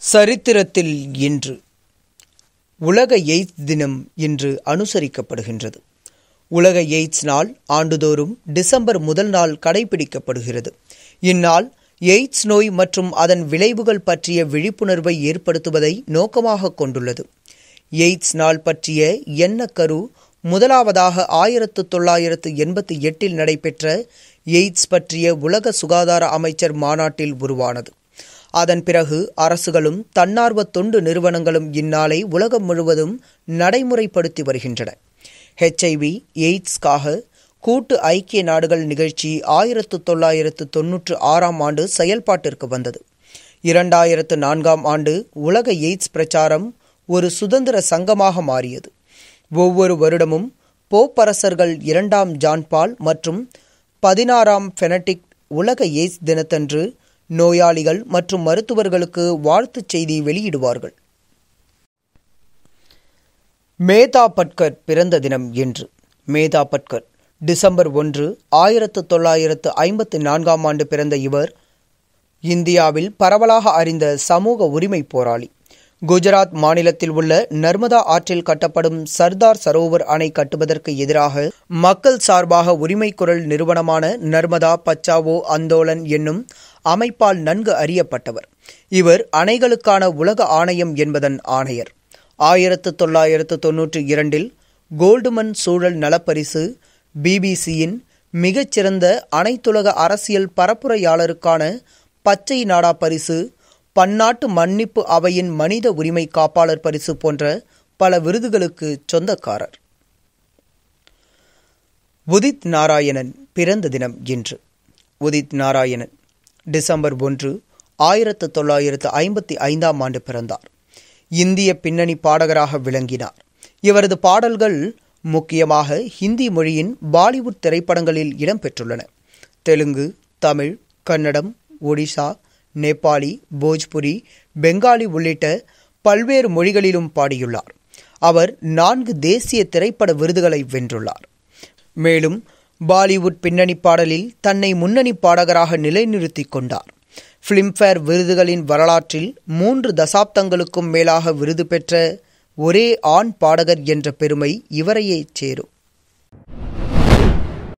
சரித்திரத்தில் இன்று உலக எய்ட்ஸ் தினம் இன்று அனுசரிக்கப்படுகின்றது உலக எய்ட்ஸ் நாள் ஆண்டுதோறும் டிசம்பர் முதல் நாள் கடைபிடிக்கப்படுகிறது இந்நாள் எய்ட்ஸ் நோய் மற்றும் அதன் விளைவுகள் பற்றிய விழிப்புணர்வை ஏற்படுத்துவதை நோக்கமாக கொண்டுள்ளது எய்ட்ஸ் நாள் பற்றிய எண்ணக்கரு முதலாவதாக ஆயிரத்து தொள்ளாயிரத்து எண்பத்தி எட்டில் நடைபெற்ற எய்ட்ஸ் பற்றிய உலக சுகாதார அமைச்சர் மாநாட்டில் உருவானது அதன் பிறகு அரசுகளும் தன்னார்வ தொண்டு நிறுவனங்களும் இந்நாளை உலகம் முழுவதும் நடைமுறைப்படுத்தி வருகின்றன ஹெச்ஐவி எய்ட்ஸ்க்காக கூட்டு ஐக்கிய நாடுகள் நிகழ்ச்சி ஆயிரத்து தொள்ளாயிரத்து தொன்னூற்று ஆறாம் ஆண்டு செயல்பாட்டிற்கு வந்தது இரண்டாயிரத்து நான்காம் ஆண்டு உலக எய்ட்ஸ் பிரச்சாரம் ஒரு சுதந்திர சங்கமாக மாறியது ஒவ்வொரு வருடமும் போப்பரசர்கள் இரண்டாம் ஜான்பால் மற்றும் பதினாறாம் ஃபெனடிக் உலக எய்ட்ஸ் தினத்தன்று நோயாளிகள் மற்றும் மருத்துவர்களுக்கு வாழ்த்துச் செய்தி வெளியிடுவார்கள் மேதா பட்கர் பிறந்த தினம் என்று மேதா பட்கர் டிசம்பர் ஒன்று ஆயிரத்து தொள்ளாயிரத்து ஐம்பத்தி நான்காம் ஆண்டு பிறந்த இவர் இந்தியாவில் பரவலாக அறிந்த சமூக உரிமை போராளி குஜராத் மாநிலத்தில் உள்ள நர்மதா ஆற்றில் கட்டப்படும் சர்தார் சரோவர் அணை கட்டுவதற்கு எதிராக மக்கள் சார்பாக உரிமை குரல் நிறுவனமான நர்மதா பச்சாவோ அந்தோலன் என்னும் அமைப்பால் நன்கு அறியப்பட்டவர் இவர் அணைகளுக்கான உலக ஆணையம் என்பதன் ஆணையர் ஆயிரத்து தொள்ளாயிரத்து தொன்னூற்றி இரண்டில் கோல்டுமன் சூழல் நலப்பரிசு பிபிசியின் மிகச்சிறந்த அனைத்துலக அரசியல் பரப்புரையாளருக்கான பச்சை நாடா பரிசு பன்னாட்டு மன்னிப்பு அவையின் மனித உரிமை காப்பாளர் பரிசு போன்ற பல விருதுகளுக்கு சொந்தக்காரர் உதித் நாராயணன் பிறந்த தினம் இன்று உதித் நாராயணன் டிசம்பர் ஒன்று ஆயிரத்து தொள்ளாயிரத்து ஐம்பத்தி ஐந்தாம் ஆண்டு பிறந்தார் இந்திய பின்னணி பாடகராக விளங்கினார் இவரது பாடல்கள் முக்கியமாக ஹிந்தி மொழியின் பாலிவுட் திரைப்படங்களில் இடம்பெற்றுள்ளன தெலுங்கு தமிழ் கன்னடம் ஒடிசா நேபாளி போஜ்புரி பெங்காலி உள்ளிட்ட பல்வேறு மொழிகளிலும் பாடியுள்ளார் அவர் நான்கு தேசிய திரைப்பட விருதுகளை வென்றுள்ளார் மேலும் பாலிவுட் பின்னணி பாடலில் தன்னை முன்னணி பாடகராக நிலைநிறுத்திக் கொண்டார் பிலிம்பேர் விருதுகளின் வரலாற்றில் மூன்று தசாப்தங்களுக்கும் மேலாக விருது பெற்ற ஒரே ஆண் பாடகர் என்ற பெருமை இவரையே சேரும்